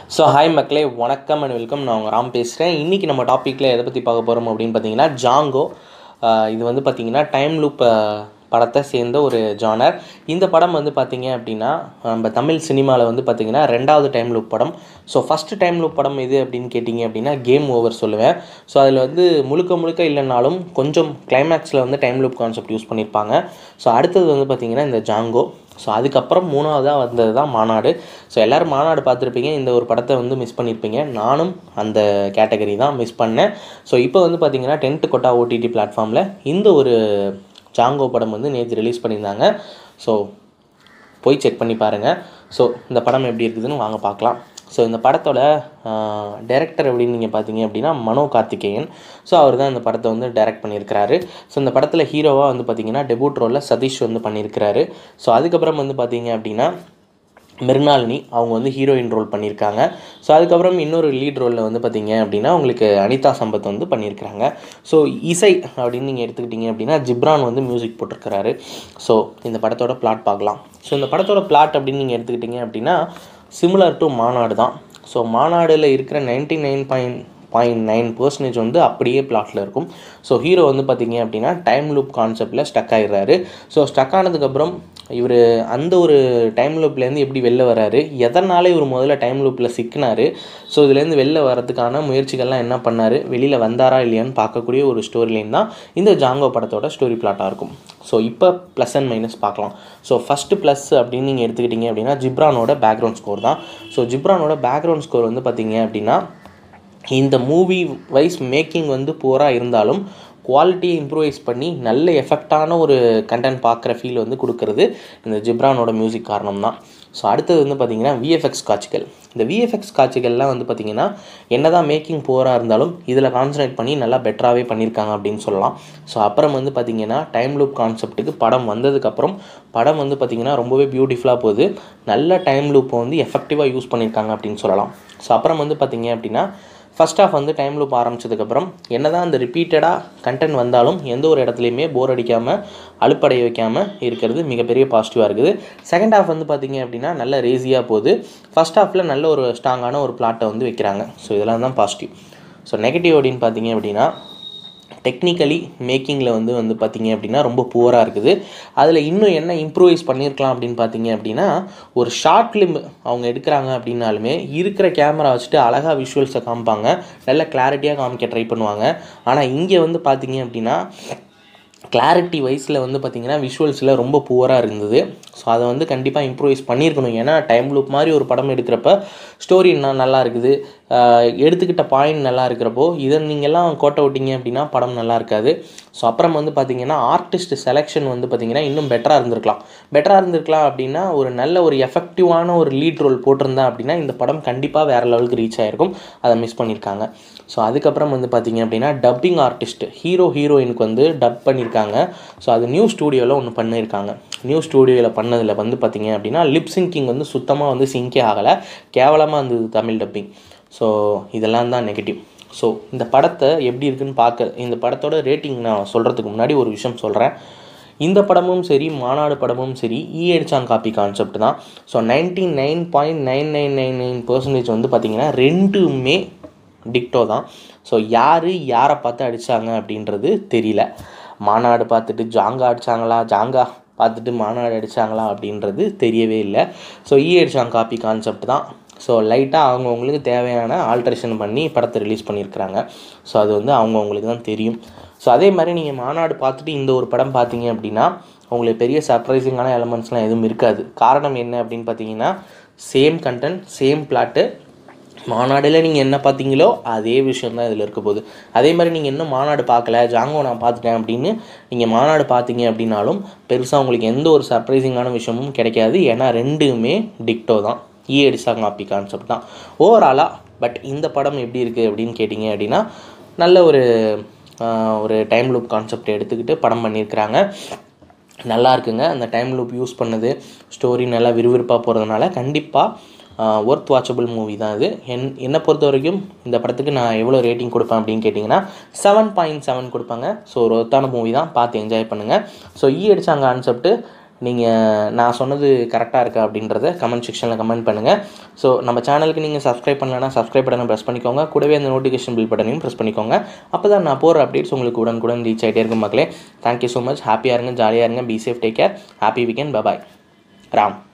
so hi மக்களே வணக்கம் and welcome நான் உங்கள் ராம் பேசுகிறேன் இன்றைக்கி நம்ம டாப்பிக்கில் எதை பற்றி பார்க்க போகிறோம் அப்படின்னு பார்த்தீங்கன்னா ஜாங்கோ ஆஹ் இது வந்து பார்த்திங்கன்னா டைம் லூப் படத்தை சேர்ந்த ஒரு ஜானர் இந்த படம் வந்து பார்த்திங்க அப்படின்னா நம்ம தமிழ் சினிமாவில் வந்து பார்த்திங்கன்னா ரெண்டாவது டைம் லூப் படம் ஸோ ஃபஸ்ட்டு டைம் லூப் படம் எது அப்படின்னு கேட்டிங்க அப்படின்னா கேம் ஓவர் சொல்லுவேன் ஸோ அதில் வந்து முழுக்க முழுக்க இல்லைனாலும் கொஞ்சம் கிளைமேக்ஸில் வந்து டைம் லூப் கான்செப்ட் யூஸ் பண்ணியிருப்பாங்க ஸோ அடுத்தது வந்து பார்த்திங்கன்னா இந்த ஜாங்கோ ஸோ அதுக்கப்புறம் மூணாவதாக வந்தது தான் மாநாடு ஸோ எல்லோரும் மாநாடு பார்த்துருப்பீங்க இந்த ஒரு படத்தை வந்து மிஸ் பண்ணியிருப்பீங்க நானும் அந்த கேட்டகரி தான் மிஸ் பண்ணேன் ஸோ இப்போ வந்து பார்த்தீங்கன்னா டென்த்து கொட்டா ஓடிடி பிளாட்ஃபார்மில் இந்த ஒரு ஜாங்கோ படம் வந்து நேற்று ரிலீஸ் பண்ணியிருந்தாங்க ஸோ போய் செக் பண்ணி பாருங்கள் ஸோ இந்த படம் எப்படி இருக்குதுன்னு வாங்க பார்க்கலாம் ஸோ இந்த படத்தோட டைரக்டர் அப்படின்னு நீங்கள் பார்த்தீங்க அப்படின்னா மனோ கார்த்திகேயன் ஸோ அவர் தான் இந்த படத்தை வந்து டைரக்ட் பண்ணியிருக்கிறாரு ஸோ இந்த படத்தில் ஹீரோவாக வந்து பார்த்தீங்கன்னா டெபூட் ரோலில் சதீஷ் வந்து பண்ணியிருக்கிறாரு ஸோ அதுக்கப்புறம் வந்து பார்த்தீங்க அப்படின்னா மிருனாலினி அவங்க வந்து ஹீரோயின் ரோல் பண்ணியிருக்காங்க ஸோ அதுக்கப்புறம் இன்னொரு லீட் ரோலில் வந்து பார்த்தீங்க அப்படின்னா உங்களுக்கு அனிதா சம்பத் வந்து பண்ணியிருக்கிறாங்க ஸோ இசை அப்படின்னு நீங்கள் எடுத்துக்கிட்டிங்க அப்படின்னா ஜிப்ரான் வந்து மியூசிக் போட்டிருக்கிறாரு ஸோ இந்த படத்தோட பிளாட் பார்க்கலாம் ஸோ இந்த படத்தோட பிளாட் அப்படின்னு நீங்கள் எடுத்துக்கிட்டிங்க அப்படின்னா சிமிலர் டு மாநாடு தான் ஸோ மாநாடில் இருக்கிற ninety nine point point nine percentage வந்து அப்படியே பிளாட்டில் இருக்கும் ஸோ ஹீரோ வந்து பார்த்தீங்க அப்படின்னா டைம் லூப் கான்செப்டில் ஸ்டக் ஆகிடுறாரு ஸோ ஸ்டக் ஆனதுக்கப்புறம் இவர் அந்த ஒரு டைம் லூப்லேருந்து எப்படி வெளில வராரு எதனால் இவர் முதல்ல டைம் லூப்பில் சிக்கினார் ஸோ இதுலேருந்து வெளில வரதுக்கான முயற்சிகள்லாம் என்ன பண்ணார் வெளியில் வந்தாரா இல்லையான்னு பார்க்கக்கூடிய ஒரு ஸ்டோரி லைன் தான் இந்த ஜாங்கோ படத்தோட ஸ்டோரி பிளாட்டாக இருக்கும் ஸோ இப்போ ப்ளஸ் அண்ட் மைனஸ் பார்க்கலாம் ஸோ ஃபஸ்ட்டு ப்ளஸ் அப்படின்னு நீங்கள் எடுத்துக்கிட்டிங்க அப்படின்னா ஜிப்ரானோட பேக்ரவுண்ட் ஸ்கோர் தான் ஸோ ஜிப்ரானோட பேக்ரவுண்ட் ஸ்கோர் வந்து பார்த்தீங்க அப்படின்னா இந்த மூவி வைஸ் மேக்கிங் வந்து புவராக இருந்தாலும் குவாலிட்டியை இம்ப்ரூவைஸ் பண்ணி நல்ல எஃபெக்டான ஒரு கண்டென்ட் பார்க்குற ஃபீல் வந்து கொடுக்கறது இந்த ஜிப்ரானோட மியூசிக் காரணம் தான் ஸோ அடுத்தது வந்து பார்த்திங்கன்னா விஎஃப்எக்ஸ் காட்சிகள் இந்த விஎஃப்எக்ஸ் காட்சிகள்லாம் வந்து பார்த்திங்கன்னா என்ன தான் மேக்கிங் புவராக இருந்தாலும் இதில் கான்சன்ட்ரேட் பண்ணி நல்லா பெட்டராகவே பண்ணியிருக்காங்க அப்படின்னு சொல்லலாம் ஸோ அப்புறம் வந்து பார்த்திங்கன்னா டைம் லூப் கான்செப்ட்டுக்கு படம் வந்ததுக்கப்புறம் படம் வந்து பார்த்திங்கன்னா ரொம்பவே பியூட்டிஃபுல்லாக போகுது நல்ல டைம் லூப்பை வந்து எஃபெக்டிவாக யூஸ் பண்ணியிருக்காங்க அப்படின்னு சொல்லலாம் ஸோ அப்புறம் வந்து பார்த்திங்க அப்படின்னா ஃபஸ்ட் ஆஃப் வந்து டைம் லூப் ஆரம்பிச்சதுக்கப்புறம் என்ன தான் அந்த ரிப்பீட்டடாக கண்டென்ட் வந்தாலும் எந்த ஒரு இடத்துலையுமே போர் அடிக்காமல் அலுப்படைய வைக்காமல் இருக்கிறது மிகப்பெரிய பாசிட்டிவாக இருக்குது செகண்ட் ஹாஃப் வந்து பார்த்திங்க அப்படின்னா நல்ல ரேசியாக போகுது ஃபஸ்ட் ஹாஃபில் நல்ல ஒரு ஸ்ட்ராங்கான ஒரு பிளாட்டை வந்து வைக்கிறாங்க ஸோ இதெல்லாம் தான் பாசிட்டிவ் ஸோ நெகட்டிவ் அப்படின்னு பார்த்தீங்க அப்படின்னா டெக்னிக்கலி மேக்கிங்கில் வந்து வந்து பார்த்திங்க அப்படின்னா ரொம்ப புவராக இருக்குது அதில் இன்னும் என்ன இம்ப்ரூவைஸ் பண்ணியிருக்கலாம் அப்படின்னு பார்த்தீங்க அப்படின்னா ஒரு ஷார்ட் ஃபிலிம் அவங்க எடுக்கிறாங்க அப்படின்னாலுமே இருக்கிற கேமரா வச்சுட்டு அழகாக விஷுவல்ஸை காமிப்பாங்க நல்ல கிளாரிட்டியாக காமிக்க ட்ரை பண்ணுவாங்க ஆனால் இங்கே வந்து பார்த்தீங்க அப்படின்னா கிளாரிட்டி வைஸில் வந்து பார்த்திங்கன்னா விஷுவல்ஸில் ரொம்ப புவராக இருந்தது ஸோ அதை வந்து கண்டிப்பாக இம்ப்ரூவைஸ் பண்ணியிருக்கணும் ஏன்னா டைம் லூப் மாதிரி ஒரு படம் எடுக்கிறப்ப ஸ்டோரி இன்னும் நல்லா இருக்குது எடுத்துக்கிட்ட பாயிண்ட் நல்லா இருக்கிறப்போ இதை நீங்கள்லாம் கோட்டை விட்டீங்க அப்படின்னா படம் நல்லா இருக்காது ஸோ அப்புறம் வந்து பார்த்திங்கன்னா ஆர்டிஸ்ட் செலெக்ஷன் வந்து பார்த்திங்கன்னா இன்னும் பெட்டராக இருந்திருக்கலாம் பெட்டராக இருந்திருக்கலாம் அப்படின்னா ஒரு நல்ல ஒரு எஃபெக்டிவான ஒரு லீட் ரோல் போட்டிருந்தா அப்படின்னா இந்த படம் கண்டிப்பாக வேறு லெவலுக்கு ரீச் ஆகிருக்கும் அதை மிஸ் பண்ணியிருக்காங்க ஸோ அதுக்கப்புறம் வந்து பார்த்திங்க அப்படின்னா டப்பிங் ஆர்டிஸ்ட் ஹீரோ ஹீரோயினுக்கு வந்து டப் பண்ணியிருக்காங்க ஸோ அது நியூ ஸ்டூடியோவில் ஒன்று பண்ணியிருக்காங்க நியூ ஸ்டூடியோவில் பண்ணதில் வந்து பார்த்திங்க அப்படின்னா லிப் சிங்கிங் வந்து சுத்தமாக வந்து சிங்கே ஆகலை கேவலமாக இருந்தது தமிழ் டப்பிங் ஸோ இதெல்லாம் தான் நெகட்டிவ் ஸோ இந்த படத்தை எப்படி இருக்குன்னு பார்க்க இந்த படத்தோட ரேட்டிங் நான் சொல்கிறதுக்கு முன்னாடி ஒரு விஷயம் சொல்கிறேன் இந்த படமும் சரி மாநாடு படமும் சரி இ அடிச்சாங் காப்பி கான்செப்ட் தான் so ninety nine point nine nine nine nine percentage வந்து பார்த்திங்கன்னா ரெண்டுமே டிக்டோ தான் ஸோ யார் யாரை பார்த்து அடித்தாங்க அப்படின்றது தெரியல மாநாடு பார்த்துட்டு ஜாங்கா அடித்தாங்களா ஜாங்கா பார்த்துட்டு மாநாடு அடித்தாங்களா அப்படின்றது தெரியவே இல்லை ஸோ இ அடிச்சாங் காப்பி கான்செப்ட் தான் ஸோ லைட்டாக அவங்கவுங்களுக்கு தேவையான ஆல்ட்ரேஷன் பண்ணி படத்தை ரிலீஸ் பண்ணியிருக்கிறாங்க ஸோ அது வந்து அவங்கவுங்களுக்கு தான் தெரியும் ஸோ அதே மாதிரி நீங்கள் மாநாடு பார்த்துட்டு இந்த ஒரு படம் பார்த்தீங்க அப்படின்னா உங்களுக்கு பெரிய சர்ப்ரைசிங்கான எலமெண்ட்ஸ்லாம் எதுவும் இருக்காது காரணம் என்ன அப்படின்னு பார்த்தீங்கன்னா சேம் கண்டென்ட் சேம் பிளாட்டு மாநாடில் நீங்கள் என்ன பார்த்தீங்களோ அதே விஷயம் தான் இதில் இருக்க போகுது அதே மாதிரி நீங்கள் இன்னும் மாநாடு பார்க்கல ஜாங்கோ நான் பார்த்துட்டேன் அப்படின்னு நீங்கள் மாநாடு பார்த்தீங்க அப்படின்னாலும் பெருசாக உங்களுக்கு எந்த ஒரு சர்ப்ரைசிங்கான விஷயமும் கிடைக்காது ஏன்னா ரெண்டுமே டிக்டோ தான் ஈ அடிசாங் காப்பி கான்செப்ட் தான் ஓவராலாக பட் இந்த படம் எப்படி இருக்குது அப்படின்னு கேட்டிங்க அப்படின்னா நல்ல ஒரு ஒரு டைம் லூப் கான்செப்ட் எடுத்துக்கிட்டு படம் பண்ணியிருக்கிறாங்க நல்லா இருக்குங்க அந்த டைம் லூப் யூஸ் பண்ணது ஸ்டோரி நல்லா விறுவிறுப்பாக போகிறதுனால கண்டிப்பாக ஒர்த் வாட்சபிள் மூவி தான் இது என் என்னை பொறுத்த வரைக்கும் இந்த படத்துக்கு நான் எவ்வளோ ரேட்டிங் கொடுப்பேன் அப்படின்னு கேட்டிங்கன்னா செவன் பாயிண்ட் செவன் கொடுப்பாங்க ஸோ ஒரு ஒர்த்தான மூவி தான் பார்த்து என்ஜாய் பண்ணுங்கள் ஸோ ஈ அடித்தாங்க கான்செப்ட்டு நீங்கள் நான் சொன்னது கரெக்டாக இருக்கா அப்படின்றத கமெண்ட் செக்ஷனில் கமெண்ட் பண்ணுங்கள் ஸோ நம்ம சேனலுக்கு நீங்கள் சப்ஸ்கிரைப் பண்ணலன்னா சப்ஸ்கிரைப் பட்டனை ப்ரெஸ் பண்ணிக்கோங்க கூடவே அந்த நோட்டிஃபிகேஷன் பில் பட்டனையும் ப்ரெஸ் பண்ணிக்கோங்க அப்போ தான் நான் போகிற அப்டேட்ஸ் உங்களுக்கு உடனுக்குடன் ரீச் ஆகிட்டே இருக்கும் மக்களே தேங்க்யூ ஸோ மச் ஹாப்பியாக இருங்க ஜாலியாக இருங்க be safe take care happy weekend bye bye Ram